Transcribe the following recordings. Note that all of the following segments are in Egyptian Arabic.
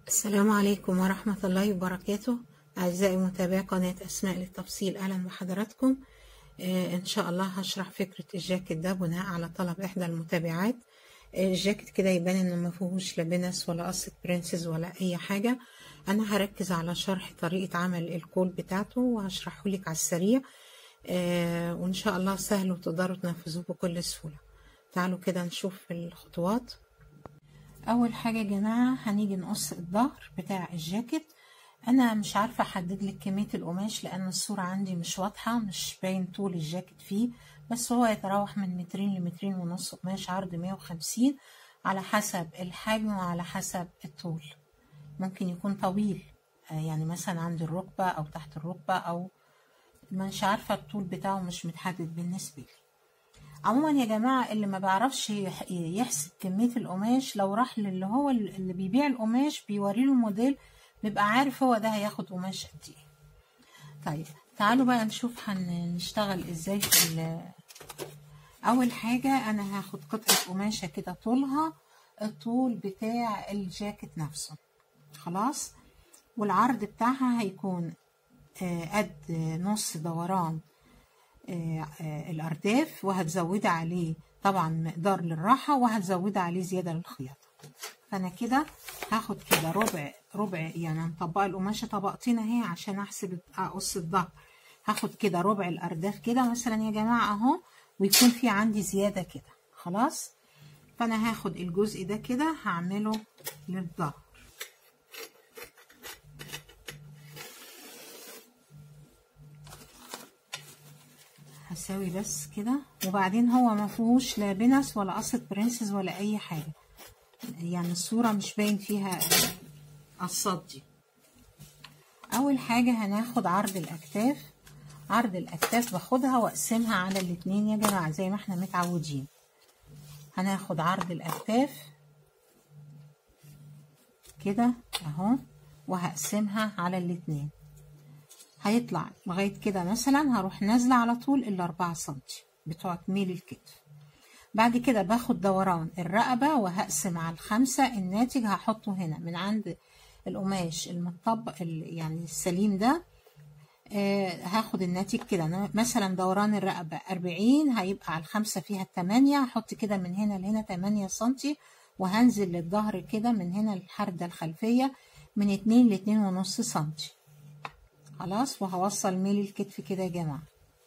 السلام عليكم ورحمة الله وبركاته أعزائي متابعي قناة أسماء للتفصيل أهلا بحضراتكم آه إن شاء الله هشرح فكرة الجاكيت ده بناء على طلب إحدى المتابعات آه الجاكيت كده يبان إنه ما فيهوش لا بنس ولا قصة برنسز ولا أي حاجة أنا هركز على شرح طريقة عمل الكول بتاعته وهشرحه لك على السريع آه وإن شاء الله سهل وتقدروا تنفذوه بكل سهولة تعالوا كده نشوف الخطوات اول حاجه يا جماعه هنيجي نقص الظهر بتاع الجاكيت انا مش عارفه احدد لك كميه القماش لان الصوره عندي مش واضحه مش باين طول الجاكيت فيه بس هو يتراوح من مترين لمترين ونص قماش عرض 150 على حسب الحجم وعلى حسب الطول ممكن يكون طويل يعني مثلا عند الركبه او تحت الركبه او مش عارفه الطول بتاعه مش متحدد بالنسبه لي عموما يا جماعة اللي ما بيعرفش يحسب كمية القماش لو راح للي هو اللي بيبيع القماش بيوريله الموديل بيبقى عارف هو ده هياخد قماش قد ايه طيب تعالوا بقى نشوف هنشتغل ازاي في اول حاجة انا هاخد قطعة قماشة كده طولها الطول بتاع الجاكيت نفسه خلاص والعرض بتاعها هيكون قد نص دوران الأرداف وهتزودي عليه طبعا مقدار للراحة وهتزودي عليه زيادة للخياطة فأنا كده هاخد كده ربع ربع يعني هنطبق القماشة طبقتين اهي عشان أحسب أقص الظهر هاخد كده ربع الأرداف كده مثلا يا جماعة أهو ويكون في عندي زيادة كده خلاص فأنا هاخد الجزء ده كده هعمله للظهر هساوي بس كده وبعدين هو ما فيهوش لا بنس ولا قصة برنسز ولا اي حاجة يعني الصورة مش باين فيها قصات دي اول حاجة هناخد عرض الاكتاف عرض الاكتاف باخدها واقسمها على الاتنين يا جماعة زي ما احنا متعودين هناخد عرض الاكتاف كده اهو وهقسمها على الاتنين هيطلع لغاية كده مثلا هروح نازلة على طول الأربعة سنتي بتوع تميل الكتف بعد كده باخد دوران الرقبة وهقسم على الخمسة الناتج هحطه هنا من عند القماش المطبق يعني السليم ده آه هاخد الناتج كده مثلا دوران الرقبة أربعين هيبقى على الخمسة فيها التمانية هحط كده من هنا لهنا تمانية سنتي وهنزل للظهر كده من هنا الحردة الخلفية من اتنين لاتنين ونص سنتي خلاص وهوصل ميل الكتف كده يا جماعة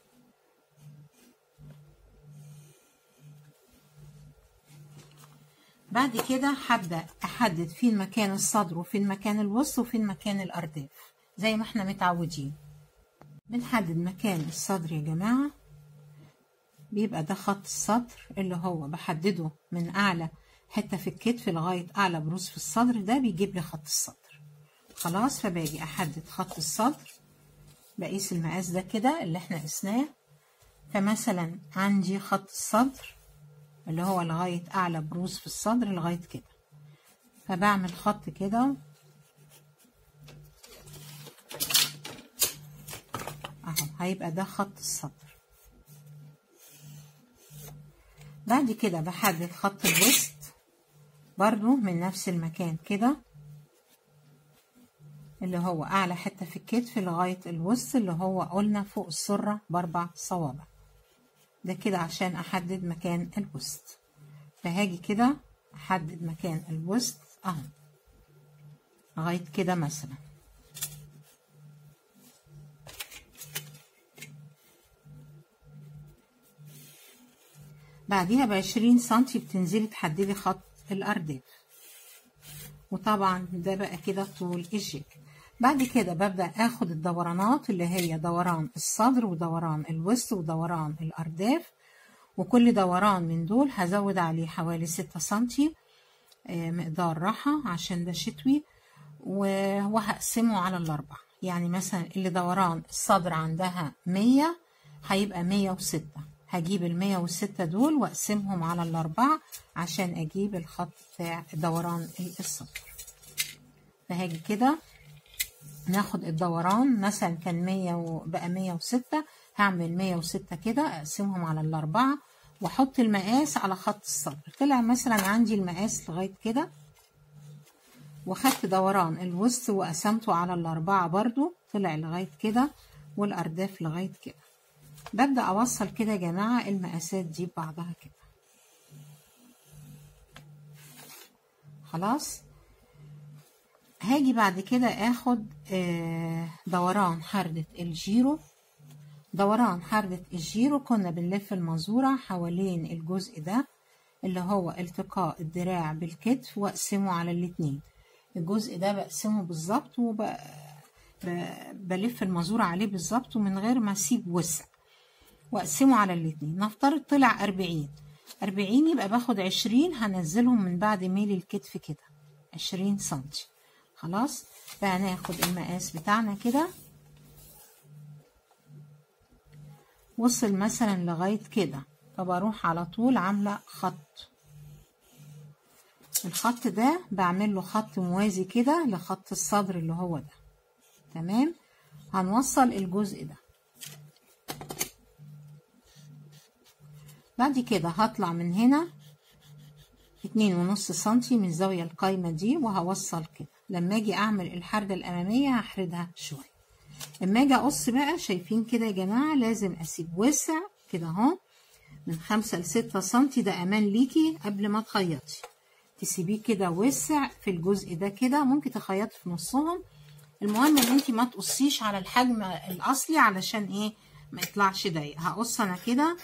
بعد كده هبدأ أحدد فين مكان الصدر وفين مكان الوسط وفين مكان الأرداف زي ما احنا متعودين بنحدد مكان الصدر يا جماعة بيبقى ده خط الصدر اللي هو بحدده من أعلى حتة في الكتف لغاية أعلى بروز في الصدر ده بيجيب لي خط الصدر خلاص فباجي أحدد خط الصدر بقيس المقاس ده كده اللي احنا قسناه فمثلا عندي خط الصدر اللي هو لغاية أعلى بروز في الصدر لغاية كده فبعمل خط كده اهو هيبقى ده خط الصدر بعد كده بحدد خط الوسط برضو من نفس المكان كده اللي هو أعلى حتة في الكتف لغاية الوسط اللي هو قلنا فوق السرة بأربع صوابع ده كده عشان أحدد مكان الوسط فهاجي كده أحدد مكان الوسط أهو لغاية كده مثلا بعديها بعشرين سنتي بتنزلي تحددي خط الأرداف وطبعا ده بقى كده طول الجاكيت بعد كده ببدأ اخد الدورانات اللي هي دوران الصدر ودوران الوسط ودوران الأرداف وكل دوران من دول هزود عليه حوالي ستة سنتي مقدار راحة عشان ده شتوي وهقسمه على الأربع يعني مثلا اللي دوران الصدر عندها مية هيبقى مية وستة هجيب المية وستة دول واقسمهم على الأربعة عشان أجيب الخط بتاع دوران الصدر فهاجي كده ناخد الدوران مثلا كان مية وبقى مية وستة هعمل مية وستة كده أقسمهم على الأربعة وأحط المقاس على خط الصدر طلع مثلا عندي المقاس لغاية كده وخدت دوران الوسط وقسمته على الأربعة برضو طلع لغاية كده والأرداف لغاية كده ببدأ أوصل كده يا جماعة المقاسات دي ببعضها كده خلاص هاجي بعد كده اخد آه، دوران حردة الجيرو دوران حردة الجيرو كنا بنلف المزورة حوالين الجزء ده اللي هو التقاء الدراع بالكتف واقسمه على الاتنين الجزء ده بقسمه بالظبط وبلف المزورة عليه بالظبط ومن غير ما اسيب وسع واقسمه على الاتنين نفترض طلع أربعين أربعين يبقى باخد عشرين هنزلهم من بعد ميل الكتف كده عشرين سنتي خلاص فهناخد المقاس بتاعنا كده وصل مثلا لغاية كده فبروح على طول عاملة خط الخط ده بعمل له خط موازي كده لخط الصدر اللي هو ده تمام هنوصل الجزء ده بعد كده هطلع من هنا اتنين ونص سنتي من الزاوية القايمة دي وهوصل كده لما اجي اعمل الحردة الامامية هحردها شوية لما اجي اقص بقى شايفين كده يا جماعة لازم اسيب وسع كده اهو من خمسة لستة سنتي ده امان ليكي قبل ما تخيطي تسيبيه كده وسع في الجزء ده كده ممكن تخيطي في نصهم المهم ان انت ما تقصيش على الحجم الاصلي علشان ايه ما يطلعش ضيق هقص انا كده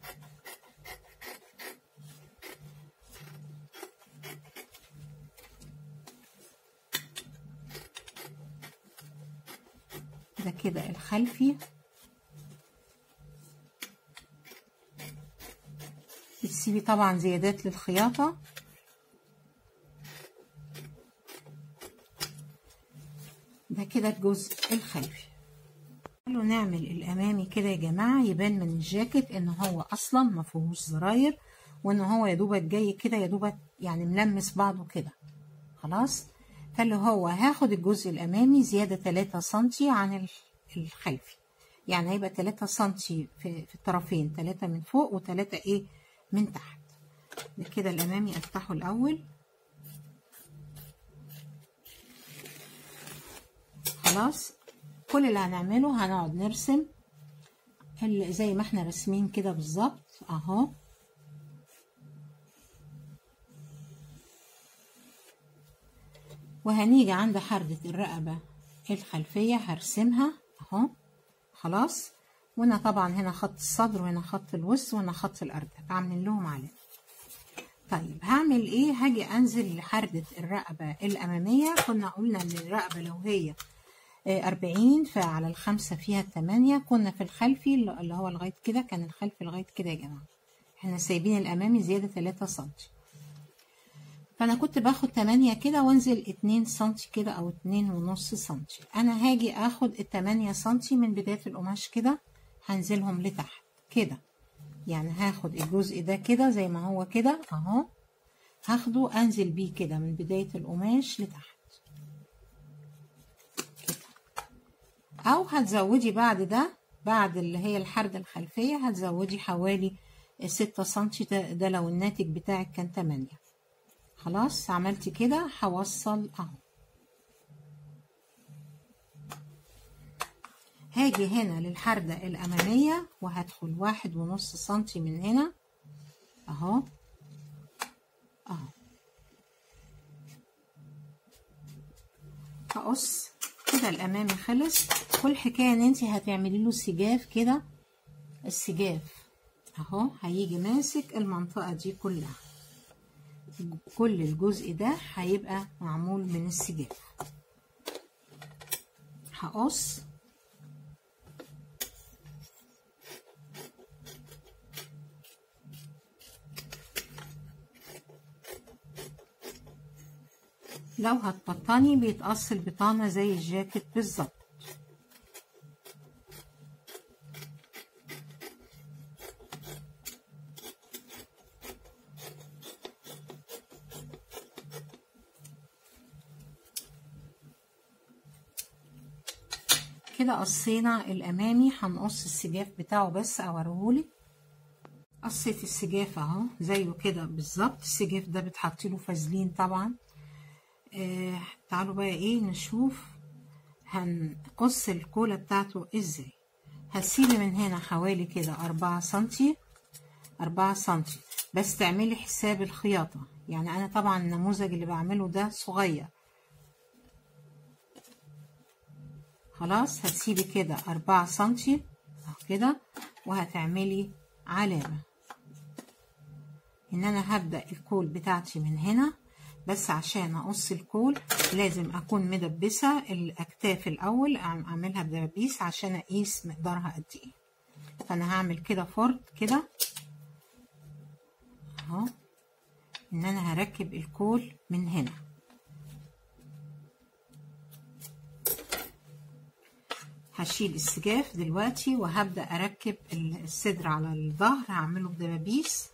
ده كده الخلفي بتسيبي طبعا زيادات للخياطة ده كده الجزء الخلفي قالوا نعمل الامامي كده يا جماعة يبان من الجاكيت ان هو اصلا ما فيهوش زراير وان هو يا دوبك جاي كده يا دوبك يعني ملمس بعضه كده خلاص فاللي هو هاخد الجزء الامامي زيادة 3 سنتي عن الخلفي يعني هيبقى 3 سنتي في, في الطرفين 3 من فوق و3 ايه من تحت ده كده الامامي افتحه الاول خلاص كل اللي هنعمله هنقعد نرسم زي ما احنا راسمين كده بالظبط اهو وهنيجي عند حردة الرقبة الخلفية هرسمها اهو خلاص وهنا طبعا هنا خط الصدر وهنا خط الوسط وهنا خط الأرداف عاملين لهم علامة طيب هعمل ايه هاجي انزل لحردة الرقبة الأمامية كنا قلنا ان الرقبة لو هي أربعين فعلى الخمسة فيها التمانية كنا في الخلفي اللي هو لغاية كده كان الخلفي لغاية كده يا جماعة احنا سايبين الأمامي زيادة تلاتة سنتي فانا كنت باخد تمانية كده وانزل اتنين سنتي كده او اتنين ونص سنتي انا هاجي اخد التمانية سنتي من بداية القماش كده هنزلهم لتحت كده يعني هاخد الجزء ده كده زي ما هو كده اهو هاخده انزل بيه كده من بداية القماش لتحت كده او هتزودي بعد ده بعد اللي هي الحردة الخلفية هتزودي حوالي ستة سنتي ده, ده لو الناتج بتاعك كان تمانية خلاص عملت كده هوصل اهو هاجي هنا للحردة الأمامية وهدخل واحد ونص سنتي من هنا اهو اهو هقص كده الأمامي خلص كل حكاية ان انت هتعملي له سجاف كده السجاف اهو هيجي ماسك المنطقة دي كلها كل الجزء ده هيبقى معمول من السجاف هقص لو هتبطني بيتقص البطانة زي الجاكيت بالظبط كده قصينا الامامي هنقص السجاف بتاعه بس اوريهولك قصيت السجاف اهو زيه كده بالظبط السجاف ده بتحطي له فازلين طبعا آه تعالوا بقى ايه نشوف هنقص الكولة بتاعته ازاي هتسيبي من هنا حوالي كده أربعة سنتي أربعة سنتي بس تعملي حساب الخياطة يعني أنا طبعا النموذج اللي بعمله ده صغير خلاص هتسيبي كده أربعة سنتي أهو كده وهتعملي علامة إن أنا هبدأ الكول بتاعتي من هنا بس عشان أقص الكول لازم أكون مدبسة الأكتاف الأول أعملها بدبابيس عشان أقيس مقدارها قد إيه فأنا هعمل كده فرد كده أهو إن أنا هركب الكول من هنا هشيل السجاف دلوقتي وهبدأ أركب الصدر على الظهر هعمله بدبابيس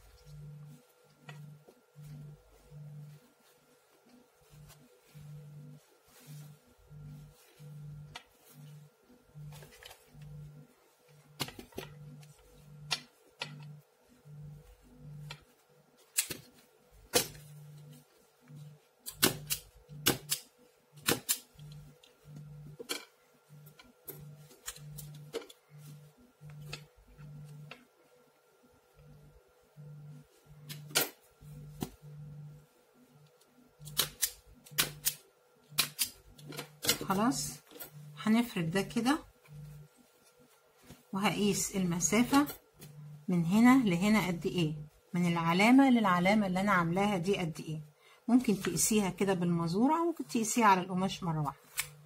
خلاص هنفرد ده كده وهقيس المسافة من هنا لهنا قد ايه من العلامة للعلامة اللي انا عاملاها دي قد ايه ممكن تقيسيها كده بالمزورة او ممكن تقيسيها على القماش مرة واحدة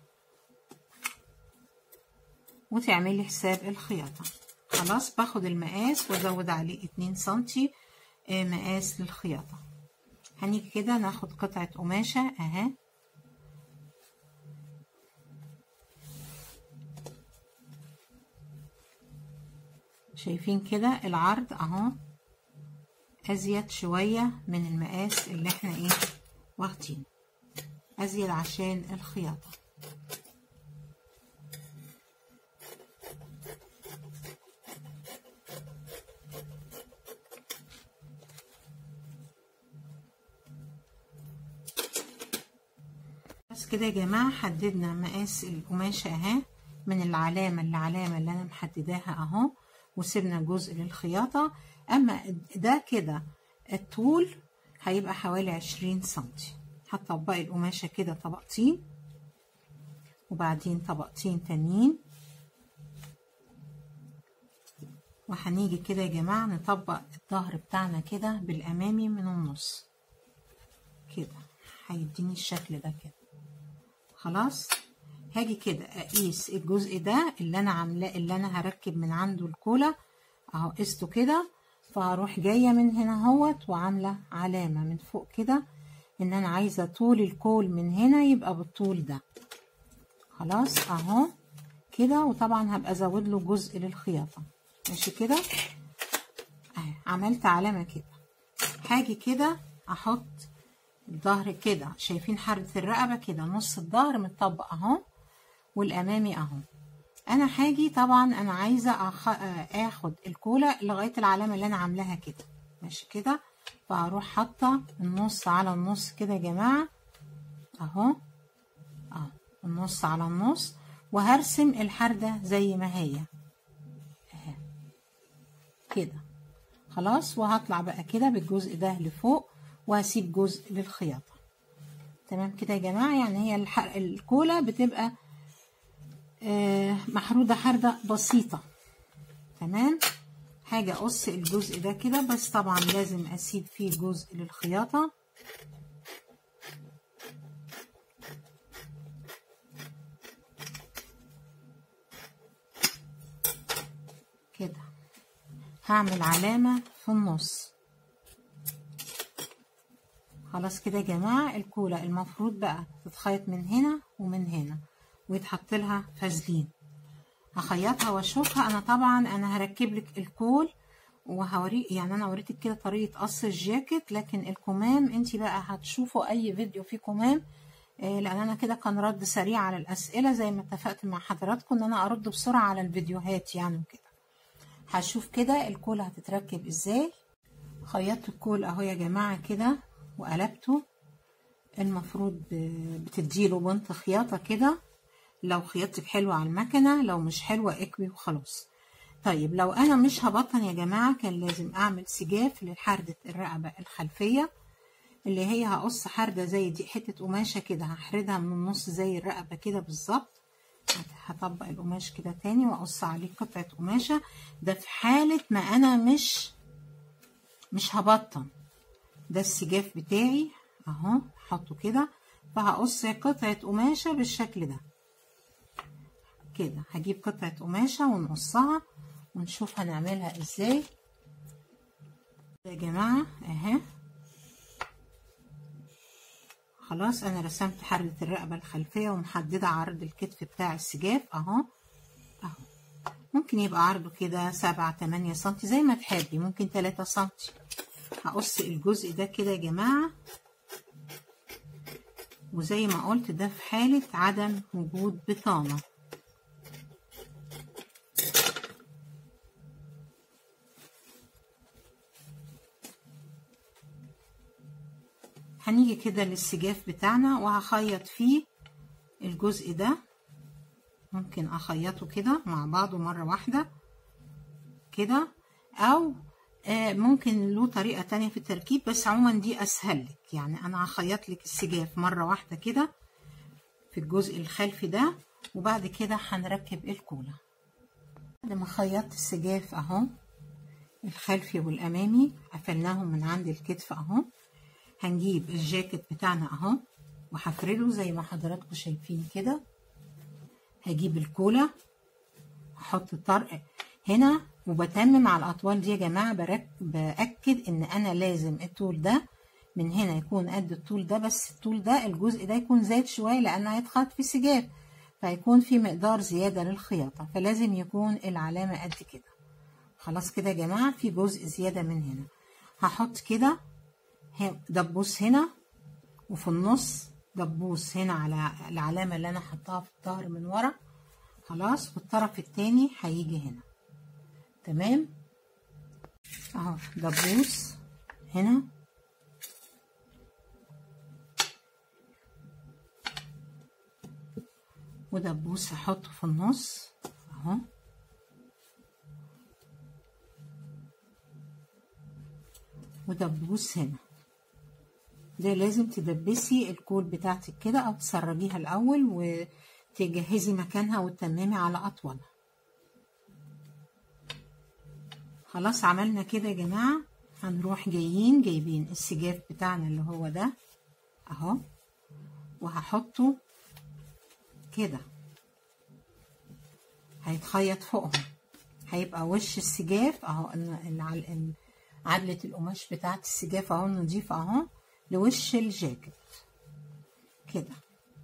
وتعملي حساب الخياطة خلاص باخد المقاس وازود عليه اتنين سنتي مقاس للخياطة هنيجي كده ناخد قطعة قماشة اهي شايفين كده العرض اهو ازيد شوية من المقاس اللي احنا ايه واخدينه ازيد عشان الخياطة بس كده يا جماعة حددنا مقاس القماشة اهي من العلامة للعلامة اللي انا محدداها اهو وسيبنا جزء للخياطة أما ده كده الطول هيبقى حوالي عشرين سنتي هتطبقي القماشة كده طبقتين وبعدين طبقتين تانيين وهنيجي كده يا جماعة نطبق الظهر بتاعنا كده بالأمامي من النص كده هيديني الشكل ده كده خلاص هاجي كده اقيس الجزء ده اللي انا عاملاه اللي انا هركب من عنده الكولا اهو قسته كده فهروح جايه من هنا اهوت وعامله علامه من فوق كده ان انا عايزه طول الكول من هنا يبقى بالطول ده خلاص اهو كده وطبعا هبقى ازود له جزء للخياطه ماشي كده اهي عملت علامه كده هاجي كده احط الظهر كده شايفين حردة الرقبة كده نص الظهر متطبق اهو والامامي اهو انا هاجي طبعا انا عايزه أخ... اخد الكولا لغايه العلامه اللي انا عاملاها كده ماشي كده فهروح حاطه النص على النص كده يا جماعه اهو اهو النص على النص وهرسم الحرده زي ما هي اهي كده خلاص وهطلع بقى كده بالجزء ده لفوق وهسيب جزء للخياطه تمام كده يا جماعه يعني هي الح... الكولا بتبقى محرودة حردة بسيطة تمام حاجة أقص الجزء ده كده بس طبعا لازم أسيب فيه جزء للخياطة كده هعمل علامة في النص خلاص كده يا جماعة الكولا المفروض بقى تتخيط من هنا ومن هنا ويتحط لها فازلين هخيطها واشوفها انا طبعا انا هركب لك الكول وهوريك يعني انا وريتك كده طريقه قص الجاكيت لكن الكمام انت بقى هتشوفوا اي فيديو فيه كمام آه لان انا كده كان رد سريع على الاسئله زي ما اتفقت مع حضراتكم ان انا ارد بسرعه على الفيديوهات يعني وكده هشوف كده الكول هتتركب ازاي خيطت الكول اهو يا جماعه كده وقلبته المفروض بتديله بنط خياطة كده لو خياطتك حلوة على المكنة لو مش حلوة اكوي وخلاص طيب لو انا مش هبطن يا جماعة كان لازم اعمل سجاف لحردة الرقبة الخلفية اللي هي هقص حردة زي دي حتة قماشة كده هحردها من النص زي الرقبة كده بالظبط هطبق القماش كده تاني واقص عليه قطعة قماشة ده في حالة ما انا مش مش هبطن ده السجاف بتاعي اهو احطه كده فهقص قطعة قماشة بالشكل ده كده هجيب قطعة قماشة ونقصها ونشوف هنعملها ازاي يا جماعة اهي خلاص انا رسمت حردة الرقبة الخلفية ومحددة عرض الكتف بتاع السجاف اهو اهو ممكن يبقى عرضه كده سبعة تمانية سنتي زي ما تحبي ممكن تلاتة سنتي هقص الجزء ده كده يا جماعة وزي ما قلت ده في حالة عدم وجود بطانة هنيجي كده للسجاف بتاعنا وهخيط فيه الجزء ده ممكن اخيطه كده مع بعضه مرة واحدة كده او آه ممكن له طريقة تانية في التركيب بس عموما دي اسهل لك يعني انا هخيط لك السجاف مرة واحدة كده في الجزء الخلفي ده وبعد كده هنركب الكولة بعد ما خيطت السجاف اهو الخلفي والامامي قفلناهم من عند الكتف اهو هنجيب الجاكيت بتاعنا اهو وهفرده زي ما حضراتكم شايفين كده هجيب الكولا هحط طرق هنا وبتمم على الاطوال دي يا جماعه برك باكد ان انا لازم الطول ده من هنا يكون قد الطول ده بس الطول ده الجزء ده يكون زايد شويه لانه هيتخيط في سجاف فهيكون في مقدار زياده للخياطه فلازم يكون العلامه قد كده خلاص كده يا جماعه في جزء زياده من هنا هحط كده دبوس هنا وفي النص دبوس هنا على العلامة اللي أنا حطاها في الظهر من ورا خلاص والطرف التاني هيجي هنا تمام اهو دبوس هنا ودبوس هحطه في النص اهو ودبوس هنا ده لازم تدبسي الكول بتاعتك كده او تسربيها الاول وتجهزي مكانها وتتممي على اطولها خلاص عملنا كده يا جماعة هنروح جايين جايبين السجاف بتاعنا اللي هو ده اهو وهحطه كده هيتخيط فوقهم هيبقى وش السجاف اهو عدلة القماش بتاعت السجاف اهو نضيفة اهو لوش الجاكيت كده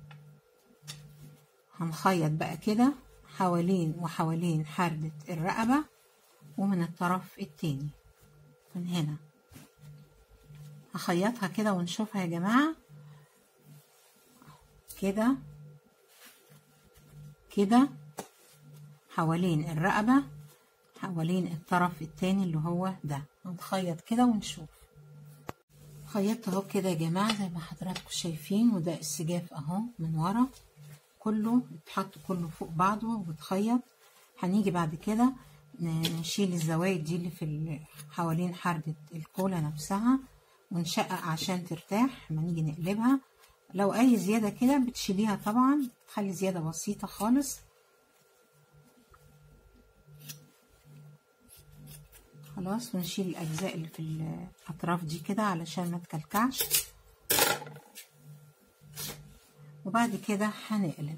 هنخيط بقى كده حوالين وحوالين حردة الرقبة ومن الطرف التاني من هنا هخيطها كده ونشوفها يا جماعة كده كده حوالين الرقبة حوالين الطرف التاني اللي هو ده هنخيط كده ونشوف خيطت اهو كده يا جماعة زي ما حضراتكم شايفين وده السجاف اهو من ورا كله اتحط كله فوق بعضه وبتخيط هنيجي بعد كده نشيل الزوايد دي اللي في حوالين حردة الكولا نفسها ونشقق عشان ترتاح لما نيجي نقلبها لو اي زيادة كده بتشيليها طبعا تخلي زيادة بسيطة خالص خلاص ونشيل الاجزاء اللي في الاطراف دي كده علشان ما تكلكعش وبعد كده هنقلب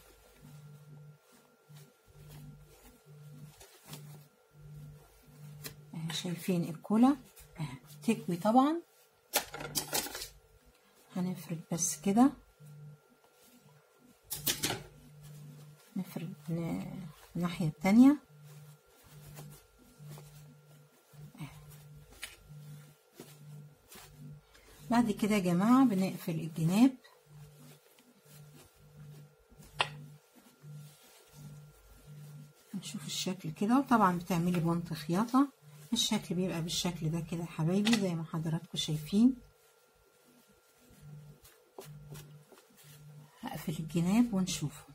شايفين الكولا تكوي طبعا هنفرد بس كده نفرد الناحية التانية بعد كده يا جماعة بنقفل الجناب نشوف الشكل كده وطبعا بتعملي بنط خياطة الشكل بيبقى بالشكل ده كده يا حبايبي زي ما حضراتكم شايفين الجناب ونشوفه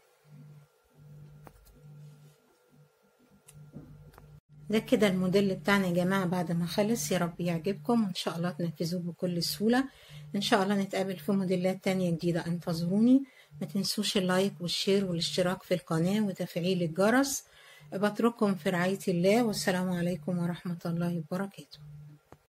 ده كده الموديل بتاعنا يا جماعة بعد ما خلص يا رب يعجبكم وإن شاء الله تنفذوه بكل سهولة إن شاء الله نتقابل في موديلات تانية جديدة انتظروني ما تنسوش اللايك والشير والاشتراك في القناة وتفعيل الجرس بترككم في رعاية الله والسلام عليكم ورحمة الله وبركاته